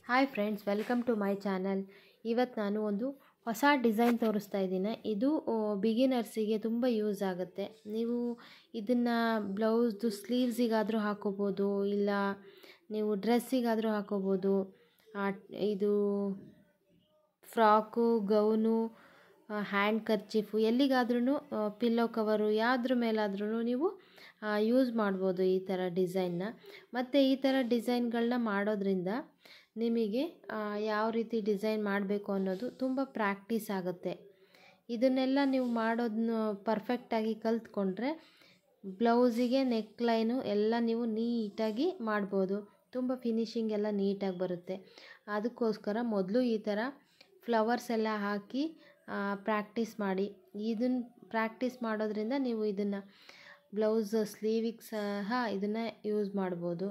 hi friends welcome to my channel ಇವತ್ತು ನಾನು ಒಂದು ಹೊಸ ಡಿಸೈನ್ ತೋರಿಸ್ತಾ ಇದ್ದೀನಿ ಇದು ಬಿಗಿನರ್ಸಿಗೆ ತುಂಬ ಯೂಸ್ ಆಗುತ್ತೆ ನೀವು ಇದನ್ನು ಬ್ಲೌಸ್ದು ಸ್ಲೀವ್ಸಿಗಾದರೂ ಹಾಕೋಬೋದು ಇಲ್ಲ ನೀವು ಡ್ರೆಸ್ಸಿಗಾದರೂ ಹಾಕೋಬೋದು ಇದು ಫ್ರಾಕು ಗೌನು ಹ್ಯಾಂಡ್ ಕರ್ಚೀಫು ಎಲ್ಲಿಗಾದ್ರೂ ಪಿಲ್ಲೋ ಕವರು ಯಾವುದ್ರ ಮೇಲಾದ್ರೂ ನೀವು ಯೂಸ್ ಮಾಡ್ಬೋದು ಈ ಥರ ಡಿಸೈನ್ನ ಮತ್ತು ಈ ಥರ ಡಿಸೈನ್ಗಳನ್ನ ಮಾಡೋದ್ರಿಂದ ನಿಮಗೆ ಯಾವ ರೀತಿ ಡಿಸೈನ್ ಮಾಡಬೇಕು ಅನ್ನೋದು ತುಂಬ ಪ್ರಾಕ್ಟೀಸ್ ಆಗುತ್ತೆ ಇದನ್ನೆಲ್ಲ ನೀವು ಮಾಡೋದನ್ನ ಪರ್ಫೆಕ್ಟಾಗಿ ಕಲ್ತ್ಕೊಂಡ್ರೆ ಬ್ಲೌಸಿಗೆ ನೆಕ್ ಲೈನು ಎಲ್ಲ ನೀವು ನೀಟಾಗಿ ಮಾಡ್ಬೋದು ತುಂಬ ಫಿನಿಶಿಂಗ್ ಎಲ್ಲ ನೀಟಾಗಿ ಬರುತ್ತೆ ಅದಕ್ಕೋಸ್ಕರ ಮೊದಲು ಈ ಥರ ಫ್ಲವರ್ಸ್ ಎಲ್ಲ ಹಾಕಿ ಪ್ರಾಕ್ಟೀಸ್ ಮಾಡಿ ಇದನ್ನು ಪ್ರಾಕ್ಟೀಸ್ ಮಾಡೋದ್ರಿಂದ ನೀವು ಇದನ್ನು ಬ್ಲೌಸ್ ಸ್ಲೀವಿಗೆ ಸಹ ಇದನ್ನು ಯೂಸ್ ಮಾಡ್ಬೋದು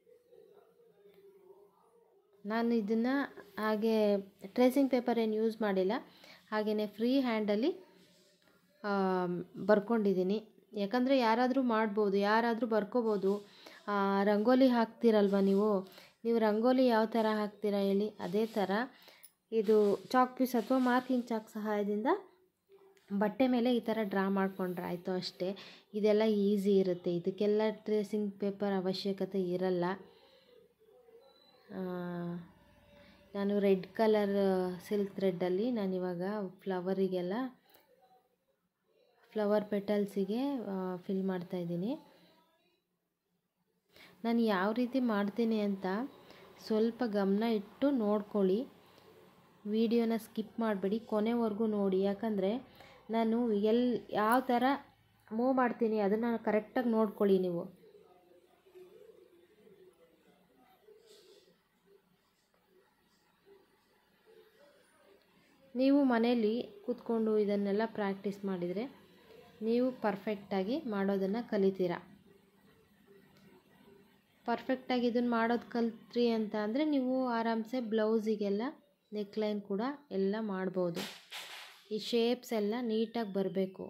ನಾನು ಇದನ್ನು ಹಾಗೆ ಟ್ರೇಸಿಂಗ್ ಪೇಪರ್ ಏನು ಯೂಸ್ ಮಾಡಿಲ್ಲ ಹಾಗೆಯೇ ಫ್ರೀ ಹ್ಯಾಂಡಲ್ಲಿ ಬರ್ಕೊಂಡಿದ್ದೀನಿ ಯಾಕಂದರೆ ಯಾರಾದರೂ ಮಾಡ್ಬೋದು ಯಾರಾದರೂ ಬರ್ಕೋಬೋದು ರಂಗೋಲಿ ಹಾಕ್ತೀರಲ್ವ ನೀವು ನೀವು ರಂಗೋಲಿ ಯಾವ ಥರ ಹಾಕ್ತೀರಾ ಹೇಳಿ ಅದೇ ಥರ ಇದು ಚಾಕ್ ಪೀಸ್ ಅಥವಾ ಮಾರ್ಕಿಂಗ್ ಚಾಕ್ ಸಹಾಯದಿಂದ ಬಟ್ಟೆ ಮೇಲೆ ಈ ಥರ ಡ್ರಾ ಮಾಡಿಕೊಂಡ್ರೆ ಆಯಿತು ಅಷ್ಟೇ ಇದೆಲ್ಲ ಈಸಿ ಇರುತ್ತೆ ಇದಕ್ಕೆಲ್ಲ ಟ್ರೇಸಿಂಗ್ ಪೇಪರ್ ಅವಶ್ಯಕತೆ ಇರಲ್ಲ ನಾನು ರೆಡ್ ಕಲರ್ ಸಿಲ್ಕ್ ಥ್ರೆಡ್ಡಲ್ಲಿ ನಾನಿವಾಗ ಫ್ಲವರಿಗೆಲ್ಲ ಫ್ಲವರ್ ಪೆಟಲ್ಸಿಗೆ ಫಿಲ್ ಮಾಡ್ತಾಯಿದ್ದೀನಿ ನಾನು ಯಾವ ರೀತಿ ಮಾಡ್ತೀನಿ ಅಂತ ಸ್ವಲ್ಪ ಗಮನ ಇಟ್ಟು ನೋಡ್ಕೊಳ್ಳಿ ವಿಡಿಯೋನ ಸ್ಕಿಪ್ ಮಾಡಬೇಡಿ ಕೊನೆವರೆಗೂ ನೋಡಿ ಯಾಕಂದರೆ ನಾನು ಎಲ್ಲಿ ಯಾವ ಥರ ಮೂವ್ ಮಾಡ್ತೀನಿ ಅದನ್ನು ಕರೆಕ್ಟಾಗಿ ನೋಡ್ಕೊಳ್ಳಿ ನೀವು ನೀವು ಮನೆಯಲ್ಲಿ ಕೂತ್ಕೊಂಡು ಇದನ್ನೆಲ್ಲ ಪ್ರಾಕ್ಟೀಸ್ ಮಾಡಿದರೆ ನೀವು ಪರ್ಫೆಕ್ಟಾಗಿ ಮಾಡೋದನ್ನು ಕಲಿತೀರ ಪರ್ಫೆಕ್ಟಾಗಿ ಇದನ್ನು ಮಾಡೋದು ಕಲ್ತ್ರಿ ಅಂತ ಅಂದರೆ ನೀವು ಆರಾಮ್ಸೆ ಬ್ಲೌಸಿಗೆಲ್ಲ ನೆಕ್ಲೈನ್ ಕೂಡ ಎಲ್ಲ ಮಾಡ್ಬೋದು ಈ ಶೇಪ್ಸ್ ಎಲ್ಲ ನೀಟಾಗಿ ಬರಬೇಕು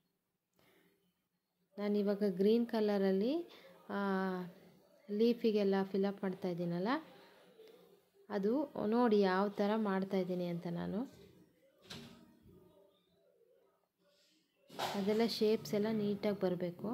ನಾನಿವಾಗ ಗ್ರೀನ್ ಕಲರಲ್ಲಿ ಲೀಫಿಗೆಲ್ಲ ಫಿಲಪ್ ಮಾಡ್ತಾ ಇದ್ದೀನಲ್ಲ ಅದು ನೋಡಿ ಯಾವ ಥರ ಮಾಡ್ತಾಯಿದ್ದೀನಿ ಅಂತ ನಾನು ಅದೆಲ್ಲ ಶೇಪ್ಸ್ ಎಲ್ಲ ನೀಟಾಗಿ ಬರಬೇಕು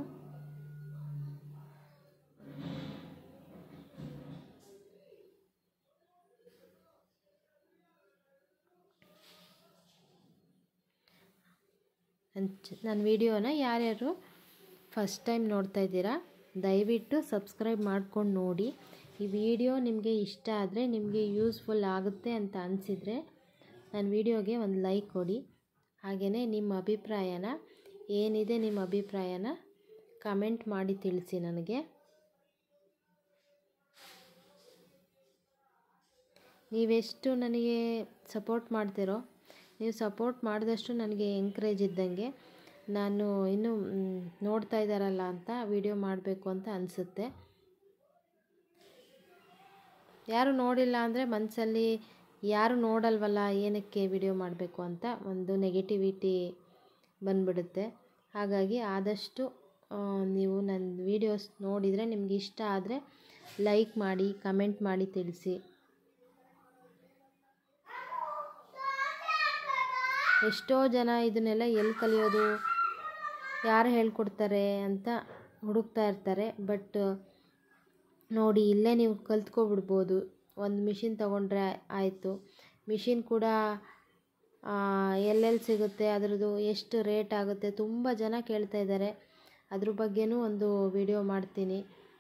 ನನ್ನ ವಿಡಿಯೋನ ಯಾರ್ಯಾರು ಫಸ್ಟ್ ಟೈಮ್ ನೋಡ್ತಾ ಇದ್ದೀರಾ ದಯವಿಟ್ಟು ಸಬ್ಸ್ಕ್ರೈಬ್ ಮಾಡ್ಕೊಂಡು ನೋಡಿ ಈ ವಿಡಿಯೋ ನಿಮಗೆ ಇಷ್ಟ ಆದರೆ ನಿಮಗೆ ಯೂಸ್ಫುಲ್ ಆಗುತ್ತೆ ಅಂತ ಅನಿಸಿದರೆ ನನ್ನ ವಿಡಿಯೋಗೆ ಒಂದು ಲೈಕ್ ಕೊಡಿ ಹಾಗೆಯೇ ನಿಮ್ಮ ಅಭಿಪ್ರಾಯನ ಏನಿದೆ ನಿಮ್ಮ ಅಭಿಪ್ರಾಯನ ಕಮೆಂಟ್ ಮಾಡಿ ತಿಳಿಸಿ ನನಗೆ ನೀವೆಷ್ಟು ನನಗೆ ಸಪೋರ್ಟ್ ಮಾಡ್ತೀರೋ ನೀವು ಸಪೋರ್ಟ್ ಮಾಡಿದಷ್ಟು ನನಗೆ ಎಂಕರೇಜ್ ಇದ್ದಂಗೆ ನಾನು ಇನ್ನೂ ನೋಡ್ತಾ ಇದ್ದಾರಲ್ಲ ಅಂತ ವಿಡಿಯೋ ಮಾಡಬೇಕು ಅಂತ ಅನಿಸುತ್ತೆ ಯಾರು ನೋಡಿಲ್ಲ ಅಂದರೆ ಮನಸ್ಸಲ್ಲಿ ಯಾರು ನೋಡಲ್ವಲ್ಲ ಏನಕ್ಕೆ ವಿಡಿಯೋ ಮಾಡಬೇಕು ಅಂತ ಒಂದು ನೆಗೆಟಿವಿಟಿ ಬಂದ್ಬಿಡುತ್ತೆ ಹಾಗಾಗಿ ಆದಷ್ಟು ನೀವು ನನ್ನ ವೀಡಿಯೋಸ್ ನೋಡಿದರೆ ನಿಮ್ಗೆ ಇಷ್ಟ ಆದರೆ ಲೈಕ್ ಮಾಡಿ ಕಮೆಂಟ್ ಮಾಡಿ ತಿಳಿಸಿ ಎಷ್ಟೋ ಜನ ಇದನ್ನೆಲ್ಲ ಎಲ್ಲಿ ಕಲಿಯೋದು ಯಾರು ಹೇಳ್ಕೊಡ್ತಾರೆ ಅಂತ ಹುಡುಕ್ತಾ ಇರ್ತಾರೆ ಬಟ್ ನೋಡಿ ಇಲ್ಲೇ ನೀವು ಕಲ್ತ್ಕೊಬಿಡ್ಬೋದು ಒಂದು ಮಿಷಿನ್ ತೊಗೊಂಡ್ರೆ ಆಯಿತು ಮಿಷಿನ್ ಕೂಡ ಎಲ್ಲೆಲ್ಲಿ ಸಿಗುತ್ತೆ ಅದರದ್ದು ಎಷ್ಟು ರೇಟ್ ಆಗುತ್ತೆ ತುಂಬ ಜನ ಕೇಳ್ತಾ ಇದ್ದಾರೆ ಅದ್ರ ಬಗ್ಗೆನೂ ಒಂದು ವಿಡಿಯೋ ಮಾಡ್ತೀನಿ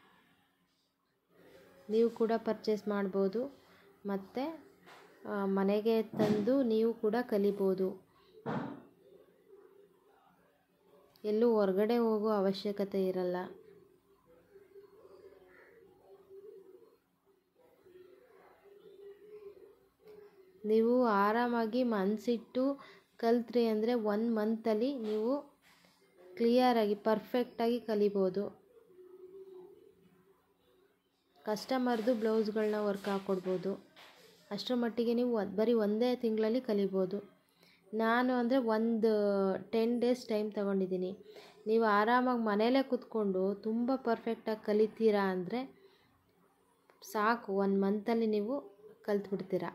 ನೀವು ಕೂಡ ಪರ್ಚೇಸ್ ಮಾಡ್ಬೋದು ಮತ್ತು ಮನೆಗೆ ತಂದು ನೀವು ಕೂಡ ಕಲಿಬೋದು ಎಲ್ಲೂ ಹೊರಗಡೆ ಹೋಗೋ ಅವಶ್ಯಕತೆ ಇರಲ್ಲ ನೀವು ಆರಾಮಾಗಿ ಮನಸ್ಸಿಟ್ಟು ಕಲ್ತ್ರಿ ಅಂದರೆ ಒನ್ ಮಂತಲ್ಲಿ ನೀವು ಕ್ಲಿಯರಾಗಿ ಪರ್ಫೆಕ್ಟಾಗಿ ಕಲಿಬೋದು ಕಸ್ಟಮರ್ದು ಬ್ಲೌಸ್ಗಳನ್ನ ವರ್ಕ್ ಹಾಕ್ಕೊಡ್ಬೋದು ಅಷ್ಟರ ಮಟ್ಟಿಗೆ ನೀವು ಬರೀ ಒಂದೇ ತಿಂಗಳಲ್ಲಿ ಕಲಿಬೋದು ನಾನು ಅಂದರೆ ಒಂದು ಟೆನ್ ಡೇಸ್ ಟೈಮ್ ತಗೊಂಡಿದ್ದೀನಿ ನೀವು ಆರಾಮಾಗಿ ಮನೇಲೇ ಕೂತ್ಕೊಂಡು ತುಂಬ ಪರ್ಫೆಕ್ಟಾಗಿ ಕಲಿತೀರಾ ಅಂದರೆ ಸಾಕು ಒನ್ ಮಂತಲ್ಲಿ ನೀವು ಕಲ್ತ್ಬಿಡ್ತೀರಾ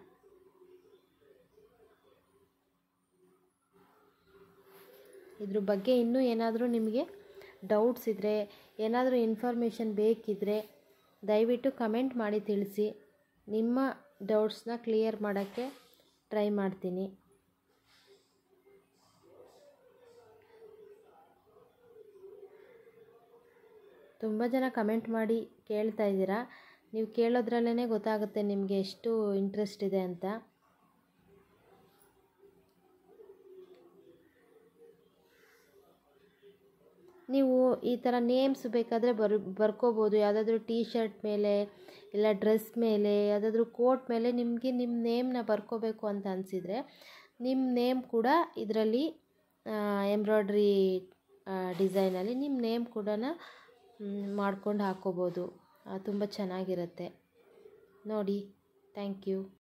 ಇದ್ರ ಬಗ್ಗೆ ಇನ್ನೂ ಏನಾದರೂ ನಿಮಗೆ ಡೌಟ್ಸ್ ಇದ್ದರೆ ಏನಾದರೂ ಇನ್ಫಾರ್ಮೇಷನ್ ಬೇಕಿದ್ದರೆ ದಯವಿಟ್ಟು ಕಮೆಂಟ್ ಮಾಡಿ ತಿಳಿಸಿ ನಿಮ್ಮ ಡೌಟ್ಸ್ನ ಕ್ಲಿಯರ್ ಮಾಡೋಕ್ಕೆ ಟ್ರೈ ಮಾಡ್ತೀನಿ ತುಂಬ ಜನ ಕಮೆಂಟ್ ಮಾಡಿ ಕೇಳ್ತಾ ಇದ್ದೀರಾ ನೀವು ಕೇಳೋದ್ರಲ್ಲೇ ಗೊತ್ತಾಗುತ್ತೆ ನಿಮಗೆ ಎಷ್ಟು ಇಂಟ್ರೆಸ್ಟ್ ಇದೆ ಅಂತ ನೀವು ಈ ಥರ ನೇಮ್ಸ್ ಬೇಕಾದರೆ ಬರ್ ಬರ್ಕೋಬೋದು ಯಾವುದಾದ್ರೂ ಟೀ ಶರ್ಟ್ ಮೇಲೆ ಇಲ್ಲ ಡ್ರೆಸ್ ಮೇಲೆ ಯಾವುದಾದ್ರೂ ಕೋಟ್ ಮೇಲೆ ನಿಮಗೆ ನಿಮ್ಮ ನೇಮ್ನ ಬರ್ಕೋಬೇಕು ಅಂತ ಅನಿಸಿದರೆ ನಿಮ್ಮ ನೇಮ್ ಕೂಡ ಇದರಲ್ಲಿ ಎಂಬ್ರಾಯ್ಡ್ರಿ ಡಿಸೈನಲ್ಲಿ ನಿಮ್ಮ ನೇಮ್ ಕೂಡ ಮಾಡ್ಕೊಂಡು ಹಾಕ್ಕೋಬೋದು ತುಂಬ ಚೆನ್ನಾಗಿರುತ್ತೆ ನೋಡಿ ಥ್ಯಾಂಕ್ ಯು